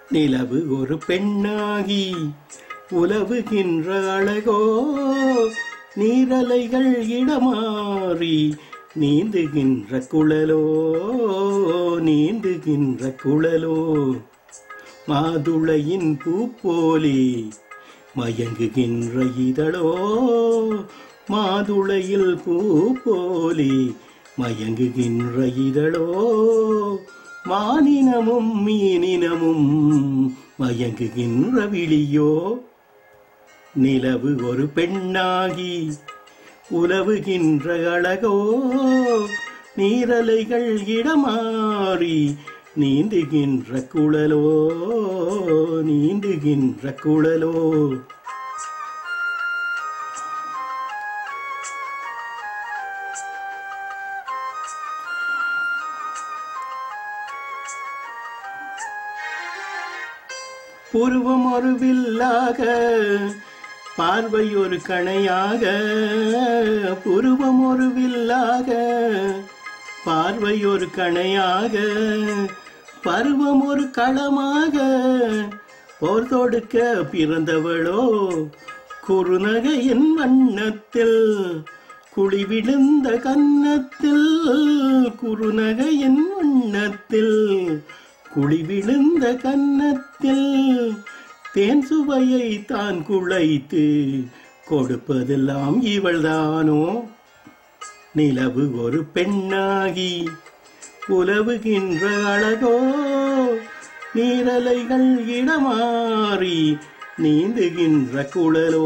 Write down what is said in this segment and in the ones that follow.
நிலவு ஒரு பெண்ணாகி உலவுகின்ற அழகோ நீரலைகள் இடமாறி நீந்துகின்ற குழலோ நீந்துகின்ற குழலோ மாதுளையின் பூ போலே மயங்குகின்ற இதழோ மாதுளையில் பூ போலே மயங்குகின்ற இதழோ மானினமும் மீனினமும் மயங்குகின்ற விழியோ நிலவு ஒரு பெண்ணாகி உலவுகின்ற அழகோ நீரலைகள் இடமாறி நீந்துகின்ற குழலோ நீந்துகின்ற குழலோ புருவம் ஒரு வில்லாக பார்வை ஒரு கணையாக புருவம் ஒரு வில்லாக பார்வை ஒரு கணையாக பருவம் ஒரு களமாக போர் தொடுக்க பிறந்தவளோ குறுநகையின் வண்ணத்தில் குழி விழுந்த கன்னத்தில் குறுநகையின் வண்ணத்தில் குழி விழுந்த கன்னத்தில் தேன் சுவையை தான் குழைத்து கொடுப்பதெல்லாம் இவள்தானோ நிலவு ஒரு பெண்ணாகி உலவுகின்ற அழகோ நீரலைகள் இடமாறி நீந்துகின்ற குழலோ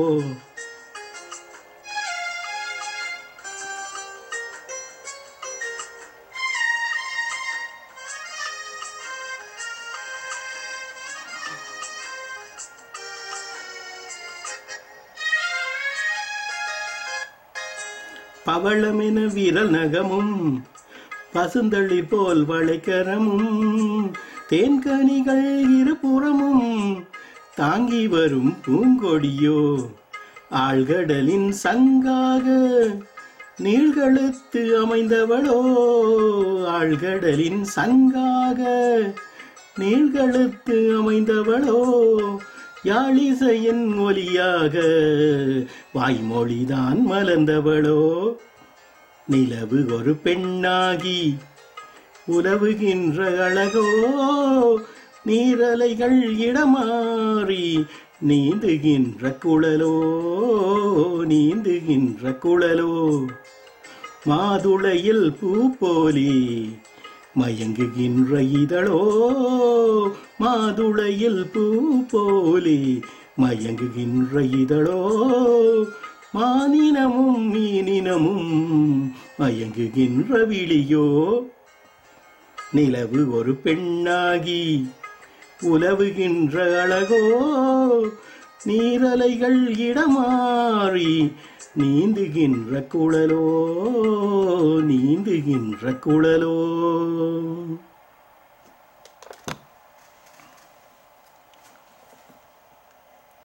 பவளமென விரல் நகமும் பசுந்தளி போல் வளைக்கரமும் தேன்கனிகள் இருபுறமும் தாங்கி வரும் பூங்கொடியோ ஆழ்கடலின் சங்காக நீள்கழுத்து அமைந்தவளோ ஆழ்கடலின் சங்காக நீள்கழுத்து அமைந்தவளோ யாழிசையின் ஒலியாக வாய்மொழிதான் மலர்ந்தவளோ நிலவு ஒரு பெண்ணாகி உலவுகின்ற அழகோ நீரலைகள் இடமாறி நீந்துகின்ற குழலோ நீந்துகின்ற குழலோ மாதுளையில் பூ போலி மயங்குகின்ற இதழோ மாதுளையில் பூ போலி மயங்குகின்ற இதழோ மானினமும் மீனினமும் மயங்குகின்ற விழியோ நிலவு ஒரு பெண்ணாகி உலவுகின்ற அழகோ நீரலைகள் இடமாறி நீந்துகின்ற குழலோ நீந்துகின்ற குழலோ